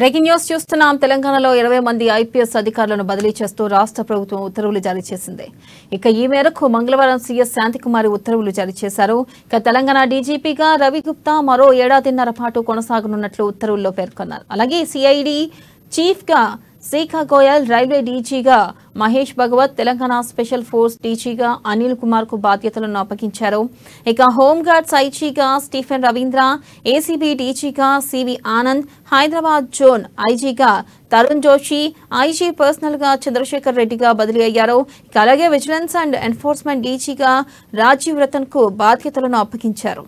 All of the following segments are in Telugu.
బ్రేకింగ్ న్యూస్ చూస్తున్నాం తెలంగాణలో ఇరవై మంది ఐపీఎస్ అధికారులను బదిలీ చేస్తూ రాష్ట్ర ప్రభుత్వం ఉత్తర్వులు జారీ చేసింది ఇక ఈ మేరకు మంగళవారం సీఎస్ శాంతికుమారి ఉత్తర్వులు జారీ చేశారు ఇక తెలంగాణ డీజీపీగా రవి గుప్తా మరో ఏడాదిన్నర పాటు కొనసాగనున్నట్లు ఉత్తర్వుల్లో పేర్కొన్నారు అలాగే సిఐడి చీఫ్ గా శేఖా గోయల్ రైల్వే డీజీగా మహేష్ భగవత్ తెలంగాణ స్పెషల్ ఫోర్స్ డీజీగా అనిల్ కుమార్ కు బాధ్యతలను అప్పగించారు ఇక హోంగార్డ్స్ ఐజీగా స్టీఫెన్ రవీంద్ర ఏసీబీ డీజీగా సివి ఆనంద్ హైదరాబాద్ జోన్ ఐజీగా తరుణ్ జోషి ఐజీ పర్సనల్ గా చంద్రశేఖర్ రెడ్డిగా బదిలీ అయ్యారు ఇక అలాగే విజిలెన్స్ అండ్ ఎన్ఫోర్స్మెంట్ డీజీగా రాజీవ్ రతన్ కు బాధ్యతలను అప్పగించారు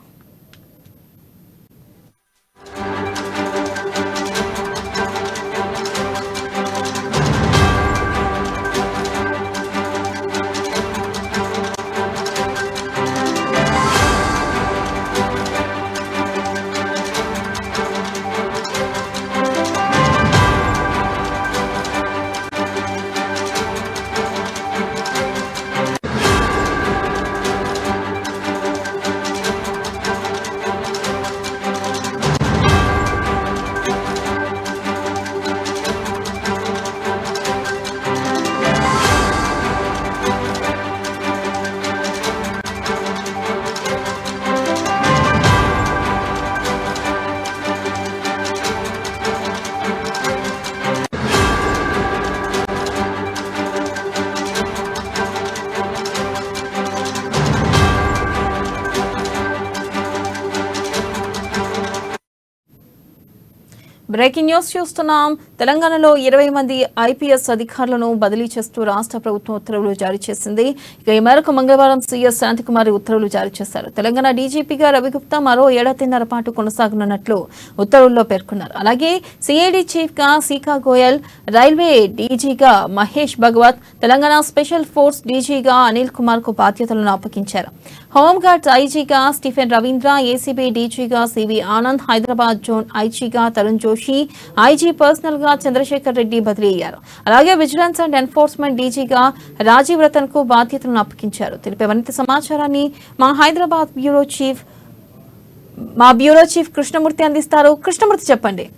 బ్రేకింగ్ న్యూస్ చూస్తున్నాం తెలంగాణలో ఇరవై మంది ఐపీఎస్ అధికారులను బదిలీ చేస్తూ రాష్ట్ర ప్రభుత్వం ఉత్తర్వులు జారీ చేసింది ఇక ఈ మేరకు మంగళవారం సీఎస్ శాంతికుమారి ఉత్తర్వులు జారీ చేశారు తెలంగాణ డీజీపీగా రవిగుప్తా మరో ఏడాదిన్నర పాటు కొనసాగనున్నట్లు ఉత్తర్వుల్లో పేర్కొన్నారు అలాగే సిఐడి చీఫ్ గా సీకా గోయల్ రైల్వే డీజీగా మహేష్ భగవత్ తెలంగాణ స్పెషల్ ఫోర్స్ డీజీగా అనిల్ కుమార్ కు బాధ్యతలను అప్పగించారు హోంగార్డ్స్ ఐజీగా స్టీఫెన్ రవీంద్ర ఏసీబీ డీజీగా సివి ఆనంద్ హైదరాబాద్ జోన్ ఐజీగా తరుణ్ జోషి ఐజీ పర్సనల్ గా చంద్రశేఖర్ రెడ్డి బదిలీ అయ్యారు అలాగే విజిలెన్స్ అండ్ ఎన్ఫోర్స్మెంట్ డీజీగా రాజీవ్ రతన్ కు బాధ్యతలను అప్పగించారు తెలిపే మరింత సమాచారాన్ని మా హైదరాబాద్ బ్యూరో చీఫ్ మా బ్యూరో చీఫ్ కృష్ణమూర్తి అందిస్తారు కృష్ణమూర్తి చెప్పండి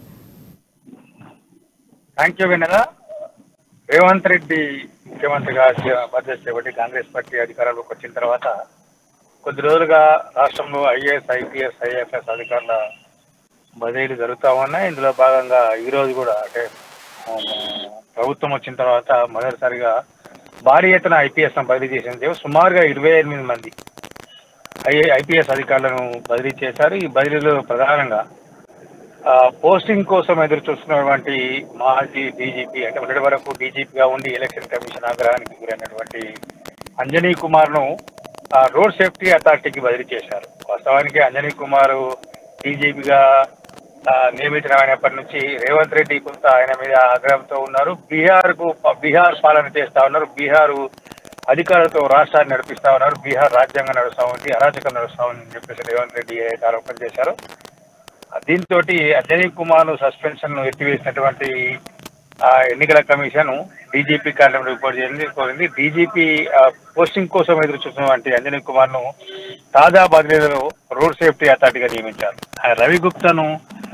థ్యాంక్ యూ వినదా రేవంత్ రెడ్డి ముఖ్యమంత్రిగా చే- బాధ్యత చేపట్టి కాంగ్రెస్ పార్టీ అధికారంలోకి వచ్చిన తర్వాత కొద్ది రోజులుగా రాష్ట్రంలో ఐఏఎస్ ఐపీఎస్ ఐఎఫ్ఎస్ అధికారుల బదిలీలు జరుగుతూ ఉన్నాయి ఇందులో భాగంగా ఈ రోజు కూడా అంటే ఆ, ప్రభుత్వం వచ్చిన తర్వాత మొదటిసారిగా భారీ ఎత్తున ఐపీఎస్ బదిలీ చేసింది సుమారుగా ఇరవై ఎనిమిది మంది ఐ ఐపీఎస్ అధికారులను బదిలీ చేశారు ఈ బదిలీలో ప్రధానంగా ఆ, పోస్టింగ్ కోసం ఎదురు చూస్తున్నటువంటి మాజీ డీజీపీ అంటే మొదటి వరకు డీజీపీగా ఉండి ఎలక్షన్ కమిషన్ ఆగ్రహానికి గురైనటువంటి అంజనీ కుమార్ను ఆ, రోడ్ సేఫ్టీ అథారిటీకి బదిలీ చేశారు వాస్తవానికి అంజనీ కుమార్ డీజీపీగా ఆ, నియమితమైనప్పటి నుంచి రేవంత్ రెడ్డి కొంత ఆయన మీద ఆగ్రహంతో ఉన్నారు బీహార్కు బీహార్ పాలన చేస్తా ఉన్నారు బీహార్ అధికారులతో రాష్ట్రాన్ని నడిపిస్తా ఉన్నారు బీహార్ రాజ్యాంగం నడుస్తా ఉంది అరాచకం నడుస్తా ఉంది అని చెప్పేసి రేవంత్ రెడ్డి ఏదైతే ఆరోపణ చేశారో దీంతో అజయ్ కుమార్ సస్పెన్షన్ ను ఎత్తివేసినటువంటి ఆ, ఎన్నికల కమిషన్ డీజీపీ కార్యాలయం రిపోర్ట్ చేసింది కోరింది డీజీపీ పోస్టింగ్ కోసం ఎదురు చూస్తున్నటువంటి అంజనీ కుమార్ ను తాజా బదిలీలో రోడ్ సేఫ్టీ అథారిటీగా నియమించారు ఆ రవి గుప్తాను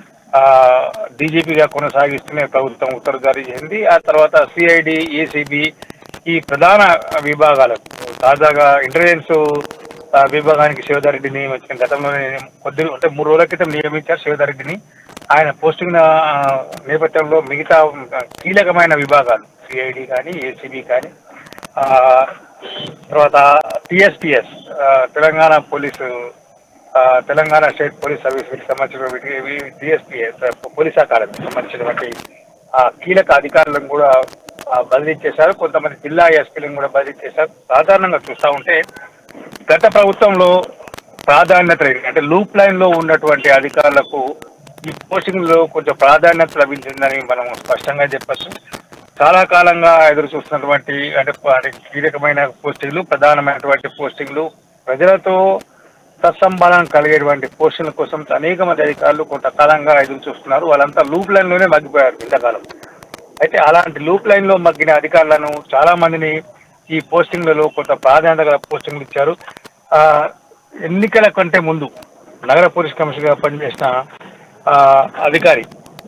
డీజీపీగా కొనసాగిస్తూనే ప్రభుత్వం ఉత్తర్వు జారీ చేసింది ఆ తర్వాత సిఐడి ఏసీబీ ఈ ప్రధాన విభాగాలకు తాజాగా ఇంటెలిజెన్స్ ఆ, విభాగానికి శివధర్ రెడ్డి నియమించిన గతంలోనే కొద్ది అంటే మూడు రోజుల క్రితం నియమించారు శివధర్ రెడ్డిని ఆయన పోస్టింగ్ ఆ, నేపథ్యంలో మిగతా ఆ, కీలకమైన విభాగాలు సిఐడి కానీ ఏసీబీ కానీ ఆ, తర్వాత టిఎస్పిఎస్ తెలంగాణ పోలీసు ఆ, తెలంగాణ స్టేట్ పోలీస్ సర్వీస్కి సంబంధించినటువంటి టిఎస్పిఎస్ పోలీస్ అకాడమీకి సంబంధించినటువంటి ఆ, కీలక అధికారులను కూడా ఆ, బదిలీ చేశారు కొంతమంది జిల్లా ఎస్పీలను కూడా బదిలీ చేశారు సాధారణంగా చూస్తూ ఉంటే గత ప్రభుత్వంలో ప్రాధాన్యత లేదు. అంటే లూప్ లైన్ లో ఉన్నటువంటి అధికారులకు ఈ పోస్టింగ్ లో కొంచెం ప్రాధాన్యత లభించిందని మనం స్పష్టంగా చెప్పచ్చు చాలా కాలంగా ఎదురు చూస్తున్నటువంటి అంటే అంటే కీలకమైన పోస్టింగ్లు ప్రధానమైనటువంటి పోస్టింగ్లు ప్రజలతో సత్సంబంధం కలిగేటువంటి పోస్టుల కోసం అనేక మంది అధికారులు కొంతకాలంగా ఎదురు చూస్తున్నారు వాళ్ళంతా లూప్ లైన్ లోనే మగ్గిపోయారు ఇంతకాలం అయితే అలాంటి లూప్ లైన్ లో మగ్గిన అధికారులను చాలా మందిని ఈ పోస్టింగ్లలో కొంత ప్రాధాన్యత గల పోస్టింగ్లు ఇచ్చారు ఆ, ఎన్నికల కంటే ముందు నగర పోలీస్ కమిషనర్గా పనిచేసిన ఆ, అధికారి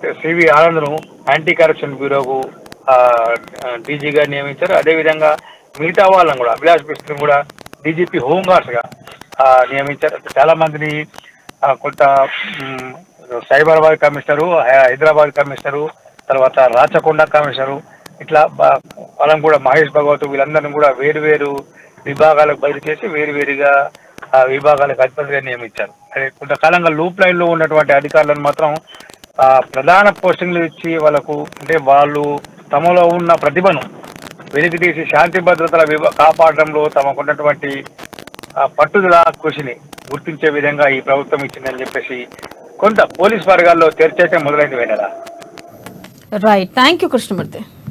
సివి ఆనంద్ను యాంటీ కరప్షన్ బ్యూరోకు డీజీగా నియమించారు అదేవిధంగా మిగతా వాళ్ళని కూడా అభిలాష్ బిస్ట్ని కూడా డీజీపీ హోంగార్డ్స్గా ఆ, నియమించారు చాలా మందిని ఆ, కొంత మ్, సైబరాబాద్ కమిషనరు హై- హైదరాబాద్ కమిషనరు తర్వాత రాచకొండ కమిషనరు ఇట్లా బా- వాళ్ళని కూడా మహేష్ భగవత్ వీళ్ళందరినీ కూడా వేరు వేరు విభాగాలకు బదిలీ చేసి వేరు వేరుగా ఆ విభాగాలకు అధిపతిగా నియమించారు అదే కొంతకాలంగా లూప్ లైన్ లో ఉన్నటువంటి అధికారులను మాత్రం ఆ ప్రధాన పోస్టింగ్లు ఇచ్చి వాళ్ళకు అంటే వాళ్ళు తమలో ఉన్న ప్రతిభను వెలికి తీసి శాంతి భద్రతల విభ కాపాడడంలో తమకున్నటువంటి ఆ పట్టుదల కృషిని గుర్తించే విధంగా ఈ ప్రభుత్వం ఇచ్చిందని చెప్పేసి కొంత పోలీస్ వర్గాల్లో చర్చ అయితే మొదలైంది వెనరా రైట్ థ్యాంక్ యూ కృష్ణమూర్తి